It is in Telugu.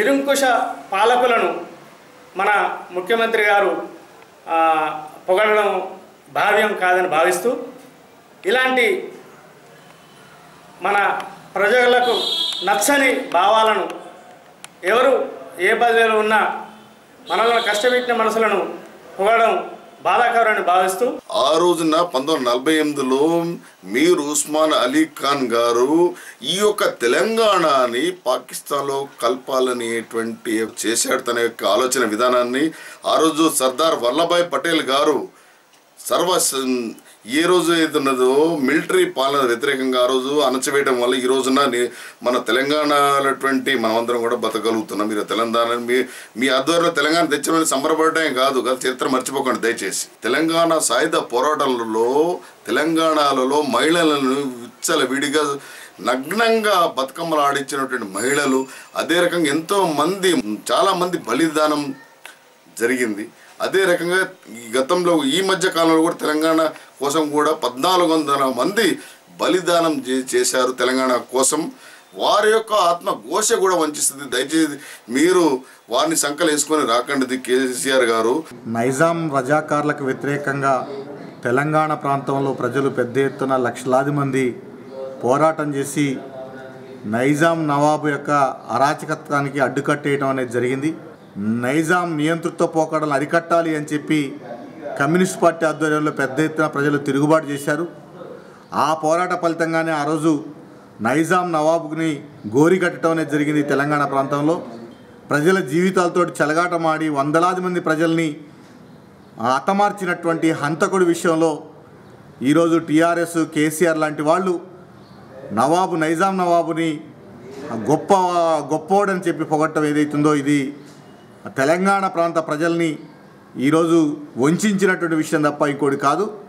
నిరంకుశ పాలకులను మన ముఖ్యమంత్రి గారు ఆ, పొగడడం భావ్యం కాదని భావిస్తూ ఇలాంటి మన ప్రజలకు నచ్చని భావాలను ఎవరు ఏ పదవిలో ఉన్నా మనల్ని కష్టపెట్టిన మనసులను పొగడడం బాధాకరమని భావిస్తూ ఆ రోజున పంతొమ్మిది వందల నలభై ఎనిమిదిలో మీర్ ఉస్మాన్ అలీ ఖాన్ గారు ఈ యొక్క తెలంగాణని పాకిస్తాన్లో కలపాలనేటువంటి చేశాడు తన యొక్క ఆలోచన విధానాన్ని ఆ రోజు సర్దార్ వల్లభాయ్ పటేల్ గారు సర్వ ఏ రోజు ఏదున్నదో మిలిటరీ పాలన వ్యతిరేకంగా ఆ రోజు అణచివేయడం వల్ల ఈ రోజున ని- మన తెలంగాణటువంటి మనమందరం కూడా బతకగలుగుతున్నాం మీరు తెలంగాణ మీ మీ ఆధ్వర్యంలో తెలంగాణ తెచ్చామని సంబరపడటమే కాదు గత చరిత్ర మర్చిపోకండి దయచేసి తెలంగాణ సాయుధ పోరాటాలలో తెలంగాణలో మహిళలను విచ్చల విడిగా నగ్నంగా బతుకమ్మలు ఆడించినటువంటి మహిళలు అదే రకంగా ఎంతో మంది చాలా మంది బలిదానం జరిగింది అదే రకంగా ఈ గతంలో ఈ మధ్య కాలంలో కూడా తెలంగాణ కోసం కూడా పద్నాలుగు వందల మంది బలిదానం చే- చేశారు తెలంగాణ కోసం వారి యొక్క ఆత్మ ఘోష కూడా వంచిస్తుంది దయచేసి మీరు వారిని సంకలు వేసుకొని రాకండి కేసీఆర్ గారు నైజాం రజాకార్లకు వ్యతిరేకంగా తెలంగాణ ప్రాంతంలో ప్రజలు పెద్ద ఎత్తున లక్షలాది మంది పోరాటం చేసి నైజాం నవాబు యొక్క అరాచకత్వానికి అడ్డుకట్టేయడం అనేది జరిగింది నైజాం నియంతృత్వ పోకడలు అరికట్టాలి అని చెప్పి కమ్యూనిస్ట్ పార్టీ ఆధ్వర్యంలో పెద్ద ఎత్తున ప్రజలు తిరుగుబాటు చేశారు ఆ పోరాట ఫలితంగానే ఆ రోజు నైజాం నవాబుని గోరి కట్టడం అనేది జరిగింది తెలంగాణ ప్రాంతంలో ప్రజల జీవితాలతో చెలగాటమాడి వందలాది మంది ప్రజల్ని హతమార్చినటువంటి హంతకుడి విషయంలో ఈరోజు టీఆర్ఎస్ కేసీఆర్ లాంటి వాళ్ళు నవాబు నైజాం నవాబుని గొప్ప గొప్పోడని చెప్పి పొగట్టం ఏదైతుందో ఇది తెలంగాణ ప్రాంత ప్రజల్ని ఈరోజు వంచినటువంటి విషయం తప్ప ఇంకోటి కాదు